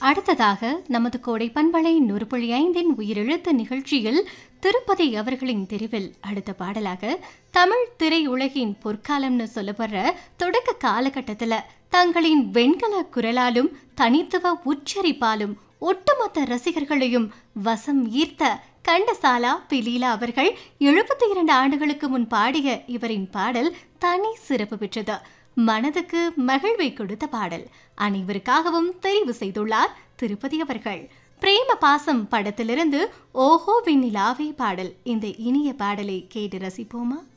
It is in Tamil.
அடுத்ததாக நமது கோடை பண்பலை நூறுபுள்ளி ஐந்தின் உயிரெழுத்து நிகழ்ச்சியில் திருப்பதி அவர்களின் தெரிவில் அடுத்த பாடலாக தமிழ் திரையுலகின் பொற்காலம்னு சொல்லப்படுற தொடக்க காலகட்டத்தில் தங்களின் வெண்கல குரலாலும் தனித்துவ உச்சரிப்பாலும் ஒட்டுமொத்த ரசிகர்களையும் வசம் ஈர்த்த கண்டசாலா பிலீலா அவர்கள் எழுபத்தி இரண்டு ஆண்டுகளுக்கு முன் பாடிய இவரின் பாடல் தனி சிறப்பு பெற்றது மனதுக்கு மகிழ்வை கொடுத்த பாடல் அனைவருக்காகவும் தெரிவு செய்துள்ளார் திருப்பதி அவர்கள் பிரேம பாசம் படத்திலிருந்து ஓஹோ விண்ணிலாவே பாடல் இந்த இனிய பாடலை கேட்டு ரசிப்போமா